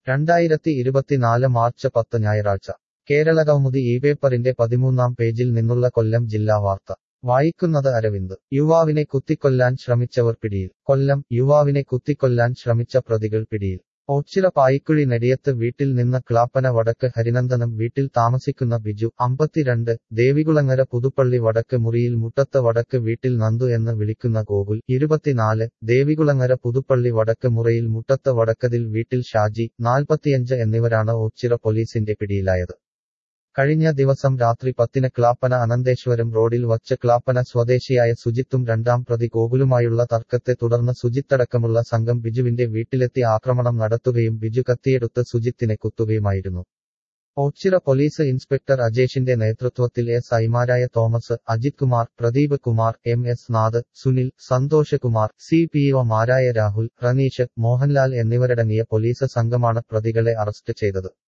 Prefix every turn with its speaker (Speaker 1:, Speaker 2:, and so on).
Speaker 1: രണ്ടായിരത്തി ഇരുപത്തിനാല് മാർച്ച് പത്ത് ഞായറാഴ്ച കേരളകൗമുദി ഈ പേപ്പറിന്റെ പതിമൂന്നാം പേജിൽ നിന്നുള്ള കൊല്ലം ജില്ലാ വാർത്ത വായിക്കുന്നത് അരവിന്ദ് യുവാവിനെ കുത്തിക്കൊല്ലാൻ ശ്രമിച്ചവർ പിടിയിൽ കൊല്ലം യുവാവിനെ കുത്തിക്കൊല്ലാൻ ശ്രമിച്ച പ്രതികൾ പിടിയിൽ ഓച്ചിറ പായിക്കുഴി നെടിയത്ത് വീട്ടിൽ നിന്ന് ക്ലാപ്പന വടക്ക് ഹരിനന്ദനം വീട്ടിൽ താമസിക്കുന്ന ബിജു അമ്പത്തിരണ്ട് ദേവികുളങ്ങര പുതുപ്പള്ളി വടക്ക് മുറിയിൽ മുട്ടത്ത് വടക്ക് വീട്ടിൽ നന്ദു എന്ന് വിളിക്കുന്ന ഗോകുൽ ഇരുപത്തിനാല് ദേവികുളങ്ങര പുതുപ്പള്ളി വടക്ക് മുറയിൽ മുട്ടത്ത് വടക്കതിൽ വീട്ടിൽ ഷാജി നാൽപ്പത്തിയഞ്ച് എന്നിവരാണ് ഓച്ചിറ പോലീസിന്റെ പിടിയിലായത് കഴിഞ്ഞ ദിവസം രാത്രി പത്തിന് ക്ലാപ്പന അനന്തേശ്വരം റോഡിൽ വച്ച് ക്ലാപ്പന സ്വദേശിയായ സുജിത്തും രണ്ടാം പ്രതി ഗോകുലുമായുള്ള തർക്കത്തെ തുടർന്ന് സുജിത്തടക്കമുള്ള സംഘം ബിജുവിന്റെ വീട്ടിലെത്തി ആക്രമണം നടത്തുകയും ബിജു കത്തിയെടുത്ത് സുജിത്തിനെ കുത്തുകയുമായിരുന്നു ഓച്ചിറ പോലീസ് ഇൻസ്പെക്ടർ അജേഷിന്റെ നേതൃത്വത്തിൽ എസ് ഐമാരായ Thomas Ajith Kumar Pradeep Kumar M S Nath Sunil Santhosh Kumar C P ഒമാരായ രാഹുൽ റനീഷ് മോഹൻലാൽ എന്നിവരടങ്ങിയ പോലീസ് സംഘമാണ് പ്രതികളെ അറസ്റ്റ് ചെയ്തത്